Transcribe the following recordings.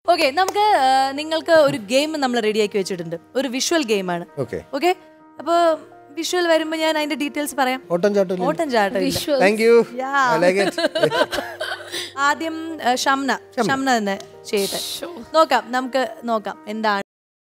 Okay നമുക്ക് ആ, നിങ്ങൾക്ക് ഒരു ഗെയിം നമ്മൾ റെഡിയാക്കി വെച്ചിട്ടുണ്ട് ഒരു വിഷ്വൽ ഗെയിമാണ് ഓക്കെ ഓക്കെ അപ്പൊ വിഷ്വൽ വരുമ്പോ ഞാൻ അതിന്റെ ഡീറ്റെയിൽസ് പറയാം ഓട്ടം ചാട്ടം ഓട്ടം ചാട്ടം ഇല്ല. Thank you Yeah. ആദ്യം ആ, ഷംന ഷംന തന്നെ ചെയ്യട്ടെ നോക്കാം നമുക്ക് നോക്കാം എന്താണ്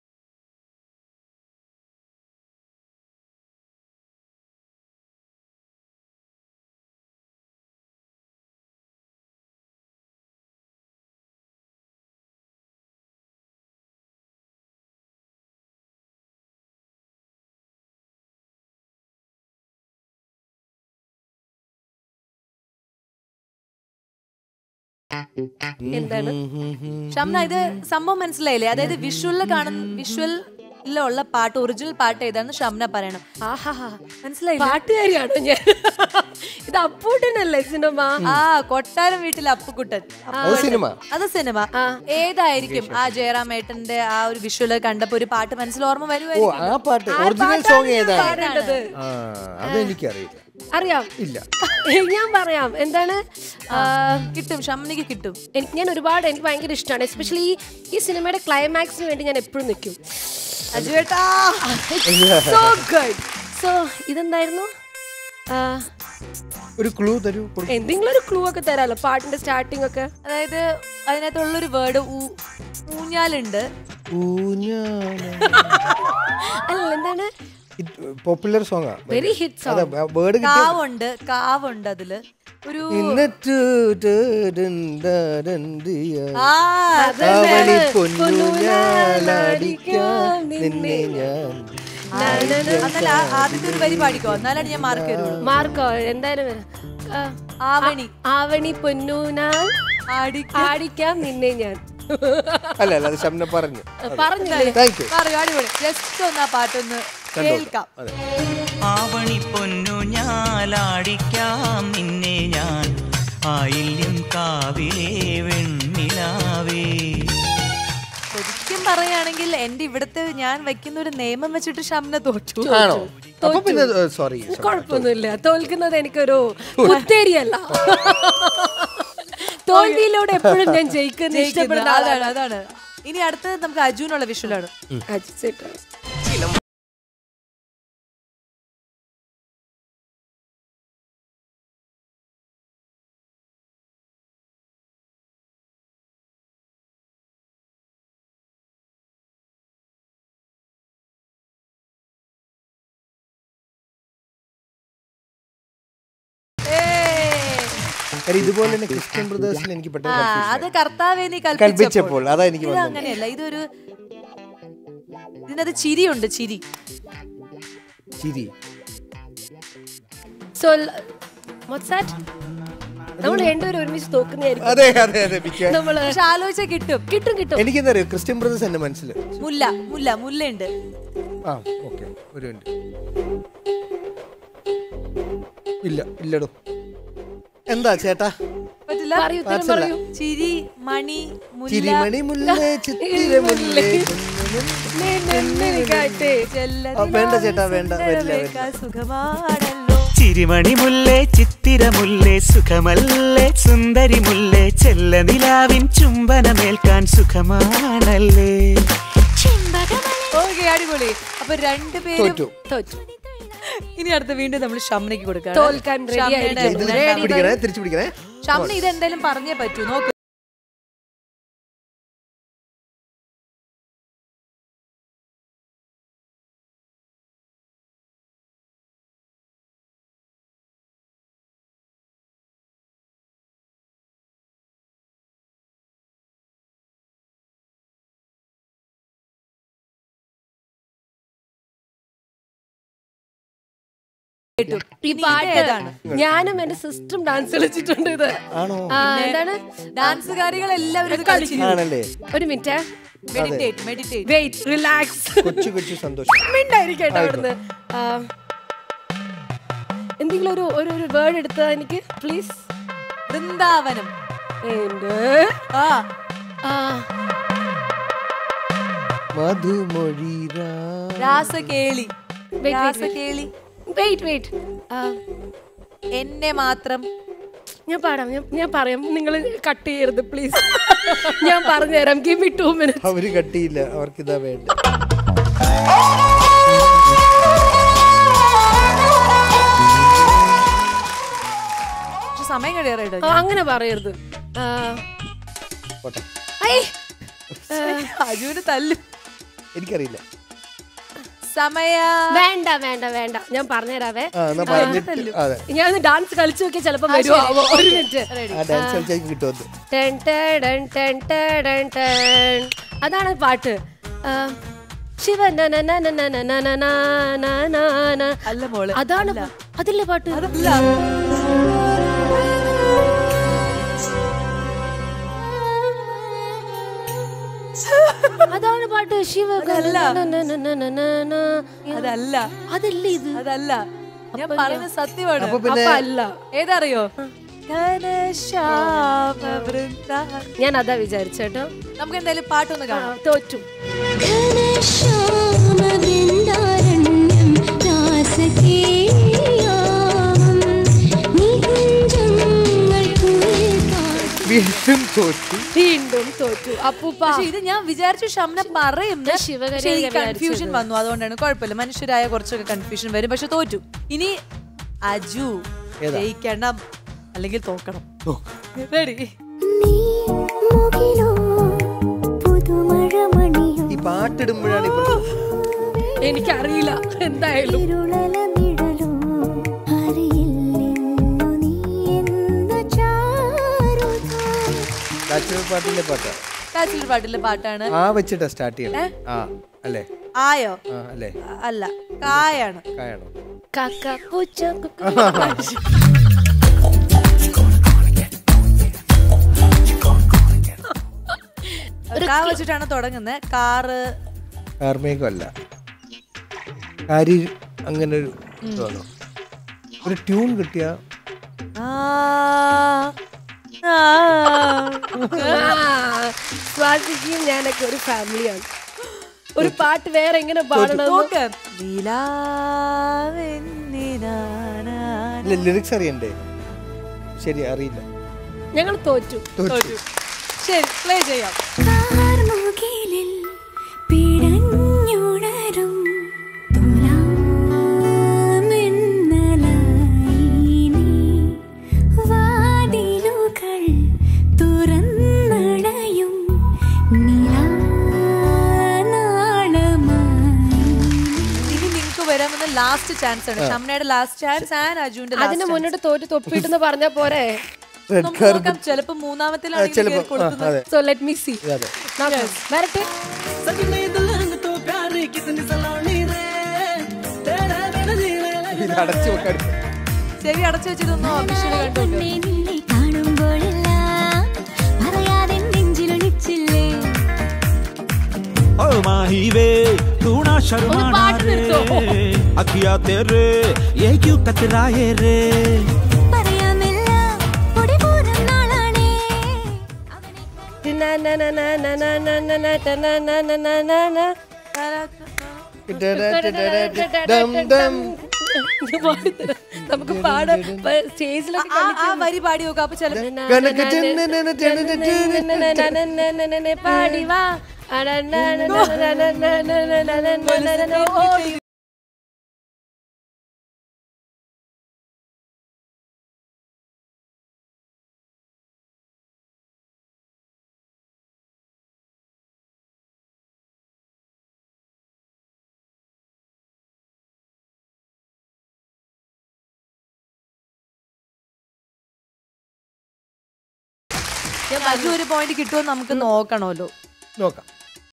എന്താണ് ഷംന ഇത് സംഭവം മനസ്സിലായില്ലേ അതായത് വിഷ്വലിൽ കാണുന്ന വിഷ്വലിലുള്ള പാട്ട് ഒറിജിനൽ പാട്ട് ഏതാണെന്ന് ഷംന പറയണം ആഹാ മനസ്സിലായില്ലേ പാട്ടുകാരിയാണോ ഞാൻ ഇത് അപ്പൂട്ടനല്ലേ സിനിമ ആ കൊട്ടാരം വീട്ടിലെ അപ്പുക്കുട്ടൻ അത് സിനിമ അത് സിനിമ ഏതായിരിക്കും ആ ജയറാമേട്ടന്റെ ആ ഒരു വിഷ്വല് കണ്ടപ്പോ ഒരു പാട്ട് മനസ്സിൽ ഓർമ്മ ഓ വരുമായിരിക്കും ആ പാട്ട് ഒറിജിനൽ സോങ് ഏതാണ് പാടേണ്ടത് ആ അതെനിക്കറിയില്ല അറിയാം ഇല്ല ഞാൻ പറയാം എന്താണ് ആ, കിട്ടും ഷംനയ്ക്ക് കിട്ടും എനിക്ക് ഞാൻ ഒരുപാട് എനിക്ക് ഭയങ്കര ഇഷ്ടമാണ് എസ്പെഷ്യലി ഈ ഈ സിനിമയുടെ ക്ലൈമാക്സിന് വേണ്ടി ഞാൻ എപ്പോഴും നിൽക്കും അജുവേട്ടാ സോ ഗുഡ് സോ ഇതെന്തായിരുന്നു ആ, ഒരു ക്ലൂ തരൂ കൊടു- എന്തെങ്കിലും ഒരു ക്ലൂ ഒക്കെ തരാലോ പാട്ടിന്റെ സ്റ്റാർട്ടിംഗ് ഒക്കെ അതായത് അതിനകത്തുള്ളൊരു വേർഡ് ഊഞ്ഞാലുണ്ട് ഊഞ്ഞാല. അല്ല എന്താണ് ഇത് പോപ്പുലർ സോങ്ങാ വെരി ഹിറ്റ് അതെ സോങ് വേർഡ് കിട്ടി കാവുണ്ട് കാവുണ്ട് അതില് ഒരു ഇന്നറ്റു ടടണ്ടടണ്ടിയ. ആ കാവണി പൊന്നൂഞ്ഞാലാടിക്കാൻ നിന്നെ ഞാൻ എന്നല്ല ആദ്യത്തെ ഒരു വരി പാടിക്കോ എന്നാലാണ് ഞാൻ മാർക്ക് തരുള്ളൂ മാർക്കോ എന്തായാലും ആ, ആവണി ആവണി പൊന്നൂനാൽ ആടി ആടിക്കാം നിന്നെ ഞാൻ അല്ല അല്ല അത് ശബ്ദം പറഞ്ഞു പറഞ്ഞില്ലേ താങ്ക് യു പറയൂ അടിപൊളി ജസ്റ്റ് ഒന്ന് ആ പാട്ടൊന്ന് കേൾക്കാം അതെ ആവണി പൊന്നു ഞാലാടിക്കാം നിന്നെ ഞാൻ ആയില്യം കാവിലെ വെണ്ണിലാവേ ശരിക്കും പറയുകയാണെങ്കിൽ എന്റെ ഇവിടുത്തെ ഞാൻ വെക്കുന്ന ഒരു നിയമം വെച്ചിട്ട് ഷംന തോറ്റു ആണോ അപ്പൊ പിന്നെ സോറി കുഴപ്പമൊന്നുമില്ല തോൽക്കുന്നത് എനിക്കൊരു പുത്തേരിയല്ല തോൽവിയിലൂടെ എപ്പോഴും ഞാൻ ജയിക്കുന്ന ഇഷ്ടപ്പെടുന്ന അതാണ് ആളാണ് അതാണ് ഇനി അടുത്തത് നമുക്ക് അജുവിനുള്ള വിഷ്വലാണ് അജിത് ചേട്ടാ. കാര്യം ഇതുപോലെ തന്നെ ക്രിസ്ത്യൻ ബ്രദേഴ്സിൽ എനിക്ക് ആ പെട്ടെന്ന് confusion അത് ആയി. കർത്താവെ നീ കൽപ്പിച്ചപ്പോൾ കൽപ്പിച്ചപ്പോൾ അതാ എനിക്ക് ഇത് വന്നത് അങ്ങനെയല്ല ഇതൊരു ഇതിനകത്ത് ചിരിയുണ്ട് ചിരി ചിരി സോ what's that? നമ്മൾ രണ്ടുപേരും ഒരുമിച്ച് തോക്കുന്നതായിരിക്കും അതെ അതെ അതെ മിക്ക നമ്മള് പക്ഷെ ആലോചിച്ചാൽ കിട്ടും കിട്ടും കിട്ടും എനിക്കെന്താ അറിയോ ക്രിസ്ത്യൻ ബ്രദേഴ്സ് എന്റെ മനസ്സിൽ മുല്ല മുല്ല മുല്ലുണ്ട് ആ ഓക്കെ ഒരു മിനിറ്റ് ഇല്ല ഇല്ലടോ എന്താ ചേട്ടാ പറ്റില്ല പറയൂ ഉത്തരം That's പറയൂ ചിരി മണി മുല്ല ചിരിമണി മുല്ലേ ചിത്തിര മുല്ലേ നെ, നെ, നെ, കാട്ടെ. ചെല്ലതിനാൽ ആ, വേണ്ട ചേട്ടാ, വേണ്ട, വരില്ല, സുന്ദരമേക്കാൾ സുഖമാണല്ലോ ചിരിമണി മുല്ലേ ചിത്തിര മുല്ലേ സുഖമല്ലേ സുന്ദരി മുല്ലേ ചെല്ല നിലാവിൻ ചുംബനമേൽക്കാൻ സുഖമാണല്ലേ ഓക്കെ അടിപൊളി അപ്പൊ രണ്ടുപേരും തോറ്റു തോറ്റു ഇനി അടുത്ത വീണ്ടും നമ്മൾ ഷംനയ്ക്ക് കൊടുക്കാം തോൽക്കാൻ ready ആയിരിക്കുന്നു. ഇത് Ready, പിടിക്കണേ തിരിച്ചു പിടിക്കണേ ഷംന ഇത് എന്തായാലും പറഞ്ഞേ പറ്റൂ നോക്ക് കേട്ടു ഈ ഇനി ഇത് പാട്ട് ഏതാണ് ഞാനും എന്റെ സിസ്റ്ററും ഡാൻസ് കളിച്ചിട്ടുണ്ട് ഇത് ആണോ ആ, എന്താണ് ഡാൻസുകാരികൾ എല്ലാവരും ഇത് കളിച്ചിരിക്കും ആണല്ലേ ഒരു minute meditate meditate wait relax കൊച്ചു കൊച്ചു സന്തോഷം മിണ്ടായിരിക്കട്ടെ അവിടുന്ന് ആ, എന്തെങ്കിലും ഒരു ഒരു ഒരു വേർഡ് എടുത്താ എനിക്ക് പ്ലീസ് വൃന്ദാവനം ആ ആ മധുമൊഴിരാ രാസകേളി wait, wait. രാസകേളി വെയിറ്റ് വെയിറ്റ് എന്നെ മാത്രം ഞാൻ പാടാം ഞാൻ ഞാൻ പറയാം നിങ്ങൾ കട്ട് ചെയ്യരുത് പ്ലീസ് ഞാൻ പറഞ്ഞുതരാം ഗിവ് മി ടു മിനിറ്റ് അവര് കട്ടിയില്ല അവർക്ക് ഇതാ വേണ്ട പക്ഷെ സമയം കഴിയാറായിട്ടോ അങ്ങനെ പറയരുത് ആ, പോട്ടെ ഐ, അജുവിന് തല്ല് എനിക്കറിയില്ല സമയ വേണ്ട വേണ്ട വേണ്ട ഞാൻ പറഞ്ഞുതരാവേ ആ എന്നാ പറഞ്ഞിട്ട് അതെ ഞാൻ ഡാൻസ് കളിച്ചു നോക്കിയാൽ ചിലപ്പോ വരുമോ ഒരു മിനിറ്റ് ആ ഡാൻസ് കളിച്ചേക്ക് കിട്ടുമെന്ന് ten ten ten ten ten. അതാണ് പാട്ട് ആ, ശിവ ന ന ന ന ന ന ന ന ന ന ന. അല്ല മോള് അതാണ് അതില്ലേ പാട്ട് അതല്ല അതാണ് പാട്ട് ശിവ അതല്ല. ന ന ന ന ന ന ന. അതല്ല അതല്ലേ ഇത് അതല്ല ഞാൻ പറയുന്ന സത്യമാണ് അപ്പൊ പിന്നെ അപ്പൊ അല്ല ഏതറിയോ ഘനശ്യാമ വൃന്ദ. ഞാൻ അതാ വിചാരിച്ചേട്ടോ നമുക്ക് എന്തായാലും പാട്ടൊന്ന് ആ, കാണാം തോറ്റു ഘനശ്യാമവൃന്ദാരണ്യം രാസകേയാമം നികുഞ്ചങ്ങൾ കുളിർക്കാ വീണ്ടും തോറ്റു വീണ്ടും തോറ്റു അപ്പൂപ്പ പക്ഷെ ഇത് ഞാൻ വിചാരിച്ചു ഷംന പറയും ഞാൻ ശിവകരയെ പക്ഷെ എനിക്ക് വിചാരിച്ചത്. കൺഫ്യൂഷൻ വന്നു അതുകൊണ്ടാണ് കുഴപ്പമില്ല മനുഷ്യരായ കുറച്ചൊക്കെ കൺഫ്യൂഷൻ വരും പക്ഷെ തോറ്റു ഇനി അജു ഏതാ? ജയിക്കണം അല്ലെങ്കിൽ തോക്കണം റെഡി നീ മുകിലോ പുതുമഴമണിയോ ഈ പാട്ടിടുമ്പോഴാണ് ഈ പ്രശ്നം എനിക്കറിയില്ല എന്തായാലും ഇരുളല നിഴലോ അറിയില്ലെന്നു നീ എന്ന ചാരുത ബാച്ചുലർ പാട്ടിലെ പാട്ടാ കാച്ചിൽ പാട്ടിലെ പാട്ടാണ് ആ വെച്ചിട്ടാ സ്റ്റാർട്ട് ചെയ്യണം ആ അല്ലേ ആയോ ആ അല്ലേ അ- അല്ല കായാണ് കായണോ കാക്ക പൂച്ച കുക്ക. കാ വെച്ചിട്ടാണ് തുടങ്ങുന്നത് കാറ് കാർമേഘം അല്ല കാരി അങ്ങനെ ഒരു ഇതാണോ ഒരു ട്യൂൺ കിട്ടിയ ആ, ആ. ആ, സ്വാസിക്കും ഞാനൊക്കെ ഒരു ഫാമിലിയാണ് ഒരു പാട്ട് വേറെ എങ്ങനെ പാടണം നോക്ക് നിലാവെന്നിനാനാ. ലിറിക്സ് അറിയണ്ടേ ശരി അറിയില്ല ഞങ്ങൾ തോറ്റു തോറ്റു ശരി പ്ലേ ചെയ്യാം കാർമുകിലിൽ പിടഞ്ഞുണരും തുലാമിന്നലായി നീ വാതിലുകൾ തുറന്നടയും നിലാനാളമായി ഇനി നിങ്ങൾക്ക് വരാമെന്ന ലാസ്റ്റ് ചാൻസ് ആണ് ഷംനയുടെ ലാസ്റ്റ് ചാൻസ് ആൻഡ് അജുവിന്റെ അതിന് മുന്നോട്ട് തോറ്റ് തൊപ്പിട്ടെന്ന് പറഞ്ഞ പോരെ റെഡ് കാർബൺ ചിലപ്പോ മൂന്നാമത്തിലാണെങ്കിൽ ചിലപ്പോ കേറി കൊടുക്കുന്നത്. ആ, അതെ സോ ലെറ്റ് മീ സി അതെ വരട്ടെ ഇത് അടച്ചു വെക്കാൻ ചെവി അടച്ചു വെച്ചിട്ടൊന്നും ഒഫീഷ്യലി കണ്ടു പൊന്നേ നിന്നെ കാണുമ്പോഴെല്ലാം പറയാതെ നെഞ്ചിലൊളിച്ചില്ലേ ओ माही वे तू ना शर्माना पाट फिर तो। रे अखिया तेरे ये क्यों कतराए रे പറയാമെല്ല പൊടിപൂരം നാളാണേ ഡം ഡം നമുക്ക് പാടാം സ്റ്റേജിലൊക്കെ ആ ആ വരി പാടി നോക്കാം അപ്പൊ ചില പാടി വാ അജു ഒരു പോയിന്റ് കിട്ടുമോ നമുക്ക് നോക്കണമല്ലോ നോക്കാം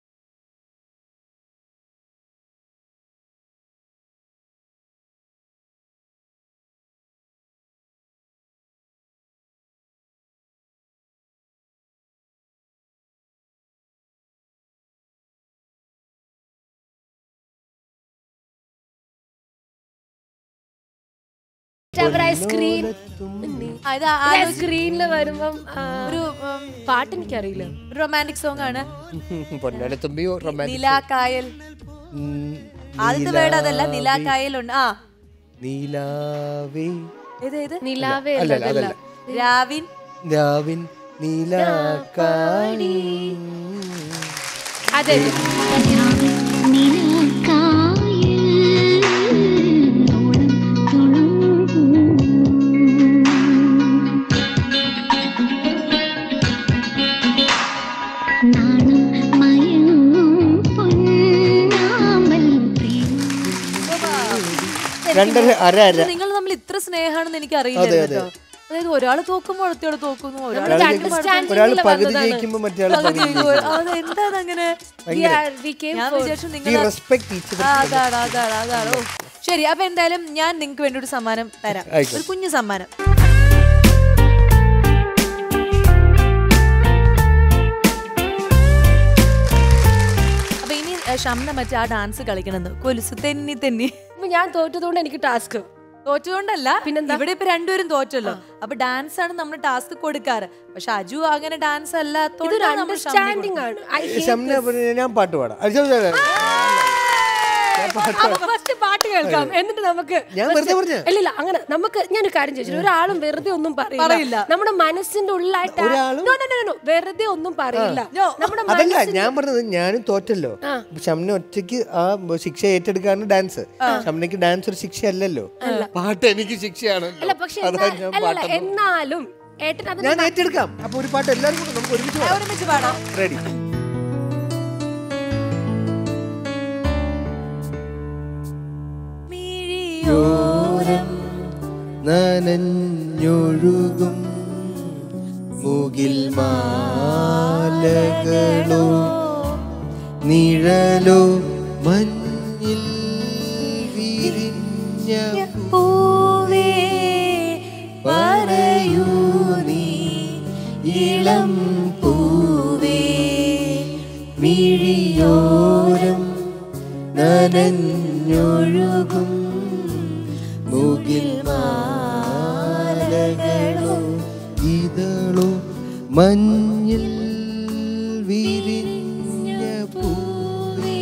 സ്ക്രീൻ ആ, ഇത് ആ- സ്ക്രീനിൽ വരുമ്പം ആ, ഒരു ഉം, പാട്ട് എനിക്കറിയില്ല ഒരു റൊമാൻറ്റിക് സോങ് ആണ് പൊന്നാടെ തുമ്പിയോ റൊമാൻറ്റിക് നിലാക്കായൽ ആദ്യത്തെ വേർഡ് അതല്ല നിലാക്കായൽ ഉണ്ട് ആ നീലാവേ ഏത് ഏത് നിലാവേ അല്ല അല്ല അല്ല അതല്ല രാവിൻ രാവിൻ നീലാക്കാണി അതെ രണ്ടര അര അര നിങ്ങൾ തമ്മിൽ ഇത്ര സ്നേഹമാണെന്ന് എനിക്ക് അറിയില്ല കേട്ടോ അതായത് ഒരാൾ തോക്കുമ്പോൾ അടുത്തയാൾ തോക്കുന്നു ഒരാൾ നമ്മുടെ ജയിക്കുമ്പോൾ understanding ഒരാൾ ല് പകുതി വന്നതാണ്. ജയിക്കുമ്പോ മറ്റേ ആൾ പകുതി പകുതി ജയിക്കുമ്പോൾ. അത് എന്താണ് അങ്ങനെ We are- we came ഞാൻ for- വിചാരിച്ചു വി നിങ്ങൾ റെസ്പെക്ട് ഈച്ച് ആ, അതാണ് അതാണ് അതാണ് ഓ ശരി അപ്പൊ എന്തായാലും ഞാൻ നിങ്ങൾക്ക് വേണ്ടി ഒരു സമ്മാനം തരാം ആയിക്കോട്ടെ. ഒരു കുഞ്ഞു സമ്മാനം അപ്പൊ ഇനി ഏ, ഷംന മറ്റേ ആ ഡാൻസ് കളിക്കണമെന്ന് കൊലുസ് തെന്നി തെന്നി ഇപ്പൊ ഞാൻ തോറ്റതുകൊണ്ട് എനിക്ക് ടാസ്ക് തോറ്റുകൊണ്ടല്ല പിന്നെന്താ? ഇവിടെ ഇപ്പൊ രണ്ടുപേരും തോറ്റല്ലോ അപ്പൊ ഡാൻസ് ആണ് നമ്മൾ ടാസ്ക് കൊടുക്കാറ് പക്ഷെ അജു അങ്ങനെ ഡാൻസ് ഇതൊരു അല്ലാത്തോണ്ട് അണ്ടർസ്റ്റാൻഡിങ് ആണ് I hate ഷംന this. പറഞ്ഞ ഞാൻ പാട്ട് പാടാം അത് ശരി, ശരി, ശരി. അപ്പൊ ഫസ്റ്റ് പാട്ട് കേൾക്കാം എന്നിട്ട് നമുക്ക് ഞാൻ first- വെറുതെ പറഞ്ഞതാ. ഇല്ല ഇല്ല അങ്ങനെ നമുക്ക് ഞാനൊരു കാര്യം ചോദിച്ചു ഒരാളും വെറുതെ ഒന്നും പറയില്ല. പറയില്ല നമ്മുടെ മനസ്സിന്റെ ഉള്ളിലായിട്ട് ആ- ഒരാളും- No, no, no, no, no. വെറുതെ ഒന്നും പറയില്ല നമ്മുടെ അതല്ല മനസ്സിന്റെ- ഞാൻ പറഞ്ഞത് ഞാനും തോറ്റല്ലോ ഷംന ഒറ്റയ്ക്ക് ആ ശിക്ഷ ഏറ്റെടുക്കാണ് ഡാൻസ് ഷംനയ്ക്ക് ഡാൻസ് ഒരു ശിക്ഷ അല്ലല്ലോ പാട്ട് എനിക്ക് അല്ല ശിക്ഷയാണല്ലോ പക്ഷെ അതാ എന്നാ- ഞാൻ അല്ലല്ല, പാട്ട് എന്നാലും ഏട്ടൻ അതിന് ഞാൻ ഏറ്റെടുക്കാം അപ്പൊ ഒരു പാട്ട് എല്ലാവരും കൂടെ നമുക്ക് ഒരുമിച്ച് പാടാം ഒരുമിച്ച് പാടാം റെഡി യോരം നനഞ്ഞൊഴുകും മുകിൽ മാലകളോ നിഴലോ മഞ്ഞിൽ വിരിഞ്ഞ പൂവേ പറയൂ നീ ഇളം പൂവേ മിഴിയോരം നനഞ്ഞൊഴുകും മുകിൽ മാലകളോ ഇതളോ മഞ്ഞിൽ വിരിഞ്ഞ പൂവേ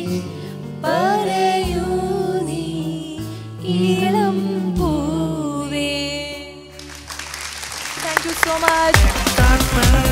പറയൂ നീ ഇളം പൂവേ താങ്ക് യു സോ മച്ച്